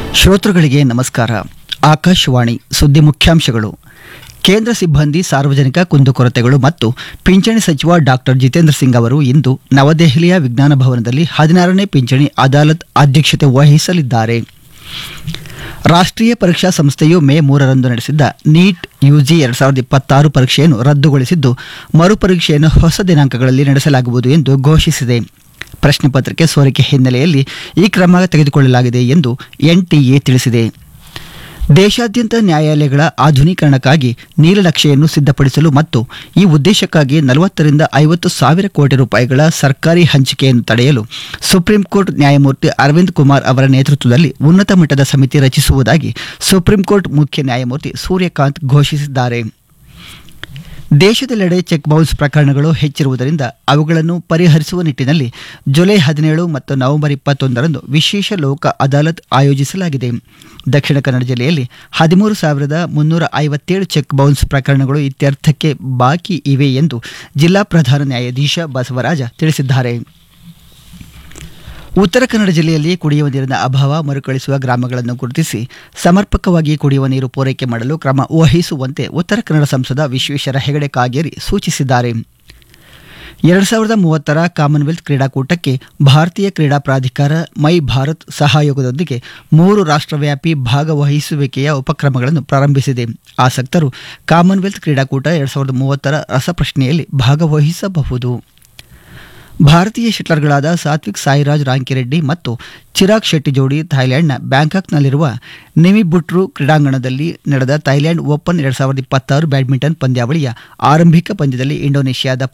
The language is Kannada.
ಶ್ರೋತೃಗಳಿಗೆ ನಮಸ್ಕಾರ ಆಕಾಶವಾಣಿ ಸುದ್ದಿ ಮುಖ್ಯಾಂಶಗಳು ಕೇಂದ್ರ ಸಿಬ್ಬಂದಿ ಸಾರ್ವಜನಿಕ ಕುಂದುಕೊರತೆಗಳು ಮತ್ತು ಪಿಂಚಣಿ ಸಚಿವ ಡಾಕ್ಟರ್ ಜಿತೇಂದ್ರ ಸಿಂಗ್ ಅವರು ಇಂದು ನವದೆಹಲಿಯ ವಿಜ್ಞಾನ ಭವನದಲ್ಲಿ ಹದಿನಾರನೇ ಪಿಂಚಣಿ ಅದಾಲತ್ ಅಧ್ಯಕ್ಷತೆ ವಹಿಸಲಿದ್ದಾರೆ ರಾಷ್ಟ್ರೀಯ ಪರೀಕ್ಷಾ ಸಂಸ್ಥೆಯು ಮೇ ಮೂರರಂದು ನಡೆಸಿದ್ದ ನೀಟ್ ಯುಜಿ ಎರಡ್ ಸಾವಿರದ ಇಪ್ಪತ್ತಾರು ಪರೀಕ್ಷೆಯನ್ನು ರದ್ದುಗೊಳಿಸಿದ್ದು ಮರುಪರೀಕ್ಷೆಯನ್ನು ಹೊಸ ದಿನಾಂಕಗಳಲ್ಲಿ ನಡೆಸಲಾಗುವುದು ಎಂದು ಘೋಷಿಸಿದೆ ಪ್ರಶ್ನೆ ಪತ್ರಿಕೆ ಸೋರಿಕೆ ಹಿನ್ನೆಲೆಯಲ್ಲಿ ಈ ಕ್ರಮ ತೆಗೆದುಕೊಳ್ಳಲಾಗಿದೆ ಎಂದು ಎನ್ಟಿಎ ತಿಳಿಸಿದೆ ದೇಶಾದ್ಯಂತ ನ್ಯಾಯಾಲಯಗಳ ಆಧುನೀಕರಣಕ್ಕಾಗಿ ನೀಲನಕ್ಷೆಯನ್ನು ಸಿದ್ಧಪಡಿಸಲು ಮತ್ತು ಈ ಉದ್ದೇಶಕ್ಕಾಗಿ ನಲವತ್ತರಿಂದ ಐವತ್ತು ಸಾವಿರ ಕೋಟಿ ರೂಪಾಯಿಗಳ ಸರ್ಕಾರಿ ಹಂಚಿಕೆಯನ್ನು ತಡೆಯಲು ಸುಪ್ರೀಂ ಕೋರ್ಟ್ ನ್ಯಾಯಮೂರ್ತಿ ಅರವಿಂದ್ ಕುಮಾರ್ ಅವರ ನೇತೃತ್ವದಲ್ಲಿ ಉನ್ನತ ಮಟ್ಟದ ಸಮಿತಿ ರಚಿಸುವುದಾಗಿ ಸುಪ್ರೀಂ ಕೋರ್ಟ್ ಮುಖ್ಯ ನ್ಯಾಯಮೂರ್ತಿ ಸೂರ್ಯಕಾಂತ್ ಘೋಷಿಸಿದ್ದಾರೆ ದೇಶದೆಲ್ಲೆಡೆ ಚೆಕ್ ಬೌನ್ಸ್ ಪ್ರಕರಣಗಳು ಹೆಚ್ಚಿರುವುದರಿಂದ ಅವುಗಳನ್ನು ಪರಿಹರಿಸುವ ನಿಟ್ಟಿನಲ್ಲಿ ಜುಲೈ ಹದಿನೇಳು ಮತ್ತು ನವೆಂಬರ್ ಇಪ್ಪತ್ತೊಂದರಂದು ವಿಶೇಷ ಲೋಕ ಅದಾಲತ್ ಆಯೋಜಿಸಲಾಗಿದೆ ದಕ್ಷಿಣ ಕನ್ನಡ ಜಿಲ್ಲೆಯಲ್ಲಿ ಹದಿಮೂರು ಸಾವಿರದ ಮುನ್ನೂರ ಐವತ್ತೇಳು ಚೆಕ್ ಬೌನ್ಸ್ ಪ್ರಕರಣಗಳು ಇತ್ಯರ್ಥಕ್ಕೆ ಬಾಕಿ ಇವೆ ಎಂದು ಜಿಲ್ಲಾ ಪ್ರಧಾನ ನ್ಯಾಯಾಧೀಶ ಬಸವರಾಜ ತಿಳಿಸಿದ್ದಾರೆ ಉತ್ತರ ಕನ್ನಡ ಜಿಲ್ಲೆಯಲ್ಲಿ ಕುಡಿಯುವ ನೀರಿನ ಅಭಾವ ಮರುಕಳಿಸುವ ಗ್ರಾಮಗಳನ್ನು ಗುರುತಿಸಿ ಸಮರ್ಪಕವಾಗಿ ಕುಡಿಯುವ ನೀರು ಪೂರೈಕೆ ಮಾಡಲು ಕ್ರಮ ವಹಿಸುವಂತೆ ಉತ್ತರ ಕನ್ನಡ ಸಂಸದ ವಿಶ್ವೇಶ್ವರ ಹೆಗಡೆ ಕಾಗೇರಿ ಸೂಚಿಸಿದ್ದಾರೆ ಎರಡು ಸಾವಿರದ ಮೂವತ್ತರ ಕಾಮನ್ವೆಲ್ತ್ ಕ್ರೀಡಾಕೂಟಕ್ಕೆ ಭಾರತೀಯ ಕ್ರೀಡಾ ಪ್ರಾಧಿಕಾರ ಮೈ ಭಾರತ್ ಸಹಯೋಗದೊಂದಿಗೆ ಮೂರು ರಾಷ್ಟ್ರವ್ಯಾಪಿ ಭಾಗವಹಿಸುವಿಕೆಯ ಉಪಕ್ರಮಗಳನ್ನು ಪ್ರಾರಂಭಿಸಿದೆ ಆಸಕ್ತರು ಕಾಮನ್ವೆಲ್ತ್ ಕ್ರೀಡಾಕೂಟ ಎರಡು ಸಾವಿರದ ಮೂವತ್ತರ ರಸಪ್ರಶ್ನೆಯಲ್ಲಿ ಭಾಗವಹಿಸಬಹುದು ಭಾರತೀಯ ಶಟ್ಲರ್ಗಳಾದ ಸಾತ್ವಿಕ್ ಸಾಯಿರಾಜ್ ರಾಂಕಿರೆಡ್ಡಿ ಮತ್ತು ಚಿರಾಗ್ ಶೆಟ್ಟಿ ಜೋಡಿ ಥೈಲ್ಯಾಂಡ್ನ ಬ್ಯಾಂಕಾಕ್ನಲ್ಲಿರುವ ನಿಮಿಬುಟ್ರು ಕ್ರೀಡಾಂಗಣದಲ್ಲಿ ನಡೆದ ಥೈಲ್ಯಾಂಡ್ ಓಪನ್ ಎರಡು ಸಾವಿರದ ಇಪ್ಪತ್ತಾರು ಬ್ಯಾಡ್ಮಿಂಟನ್ ಪಂದ್ಯಾವಳಿಯ ಆರಂಭಿಕ ಪಂದ್ಯದಲ್ಲಿ ಇಂಡೋನೇಷ್ಯಾದ